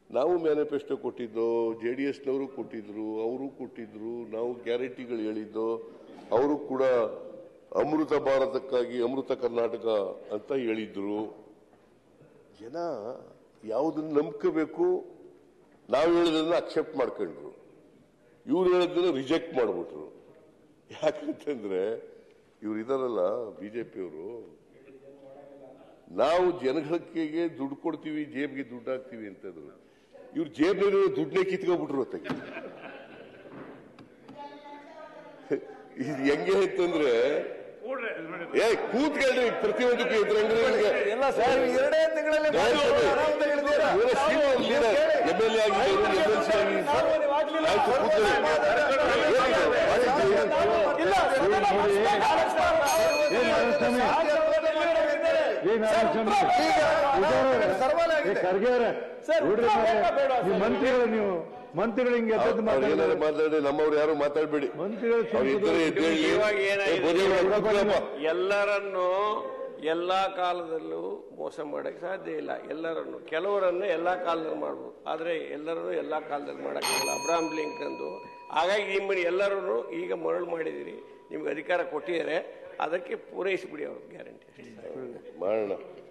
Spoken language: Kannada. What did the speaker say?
ನಾವು ಮ್ಯಾನಿಫೆಸ್ಟೋ ಕೊಟ್ಟಿದ್ದೋ ಜೆ ಡಿ ಎಸ್ನವರು ಕೊಟ್ಟಿದ್ರು ಅವರು ಕೊಟ್ಟಿದ್ರು ನಾವು ಗ್ಯಾರಂಟಿಗಳು ಹೇಳಿದ್ದೋ ಅವರು ಕೂಡ ಅಮೃತ ಭಾರತಕ್ಕಾಗಿ ಅಮೃತ ಕರ್ನಾಟಕ ಅಂತ ಹೇಳಿದ್ರು ಜನ ಯಾವುದನ್ನು ನಂಬ್ಕೋಬೇಕು ನಾವು ಹೇಳೋದನ್ನ ಅಕ್ಸೆಪ್ಟ್ ಮಾಡ್ಕೊಂಡ್ರು ಇವ್ರು ಹೇಳೋದನ್ನ ರಿಜೆಕ್ಟ್ ಮಾಡ್ಬಿಟ್ರು ಯಾಕಂತಂದ್ರೆ ಇವ್ರು ಇದಾರಲ್ಲ ಬಿಜೆಪಿಯವರು ನಾವು ಜನಗಳಿಗೆ ದುಡ್ಡು ಕೊಡ್ತೀವಿ ಜೇಬ್ಗೆ ದುಡ್ಡು ಹಾಕ್ತೀವಿ ಅಂತಂದ್ರು ಇವ್ರು ಜೇಬ್ನಲ್ಲಿ ದುಡ್ಡನ್ನೇ ಕಿತ್ಕೊಂಡ್ಬಿಟ್ರು ಹೊತ್ತಾಗಿ ಇದು ಹೆಂಗೆ ಅಂತಂದ್ರೆ ಏ ಕೂತ್ಕೊಳ್ರಿ ಪ್ರತಿಯೊಂದಕ್ಕೂ ಎದುರಂಗ್ರಿಗೆ ಎಲ್ಲ ಸರ್ ಎರಡೇ ತಿಂಗಳಲ್ಲಿ ಆರಾಮ್ ತೆಗೆದಿದ್ದೀರಾ? ಎಂ ಎಲ್ ಎ ಆಗಿದ್ದವರು ಎಂ ಎಲ್ ಸಿ ಆಗಿದ್ದು ಆಯ್ತು ಕೂತ್ಕೊಳ್ಳಿ ಇಲ್ಲ, ಸದನ ಏ ನಾರಾಯಣಸ್ವಾಮಿ ಏ ನಾರಾಯಣಸ್ವಾಮಿ ಸರ್ವಾಲೆ ಆಗಿದೆ. ಖರ್ಗೆ ಅವರೇ ಸರ್, ನೋಡ್ರಿ ಉತ್ತರ ಮಾರ್ರೆ, ಬೇಕಾ ಬೇಡವಾ ನೀವು ಸರ್? ಮಂತ್ರಿಗಳು ನೀವು ಮಂತ್ರಿಗಳು ಹಿಂಗೆ ಎದ್ದದ್ದು ಅವ್ರು ಏನಾರು ಮಾತಾಡ್ತಾರೆ ಮಾತಾಡಿ ನಮ್ಮವ್ರು ಯಾರು ಮಾತಾಡ್ಬೇಡಿ ಮಂತ್ರಿಗಳು ಅವ್ರು ಇದ್ದಾರೆ ಎದ್ದು ಹೇಳಿ. ಇವಾಗ ಏನಾಗಿದೆ? ಏ, ಬೋಧೆಗಳು ಕೂತ್ಕೊಳ್ಳಪ್ಪ. ಎಲ್ಲರನ್ನು ಎಲ್ಲಾ ಕಾಲದಲ್ಲೂ ಮೋಸ ಮಾಡಕ್ಕೆ ಸಾಧ್ಯ ಇಲ್ಲ ಎಲ್ಲರನ್ನು ಕೆಲವರನ್ನು ಎಲ್ಲಾ ಕಾಲದಲ್ಲಿ ಮಾಡ್ಬೋದು ಆದ್ರೆ ಎಲ್ಲರನ್ನು ಎಲ್ಲಾ ಕಾಲದಲ್ಲಿ ಮಾಡಕ್ಕಾಗಲ್ಲ ಅಬ್ರಾಹಂ ಲಿಂಕಂದು ಹಾಗಾಗಿ ನಿಮ್ಮನ್ನು ಎಲ್ಲರನ್ನು ಈಗ ಮರಳು ಮಾಡಿದಿರಿ ನಿಮ್ಗೆ ಅಧಿಕಾರ ಕೊಟ್ಟಿದ್ದಾರೆ ಅದಕ್ಕೆ ಪೂರೈಸಿಬಿಡಿ ಅವ್ರ ಗ್ಯಾರಂಟಿ ಮಾಡೋಣ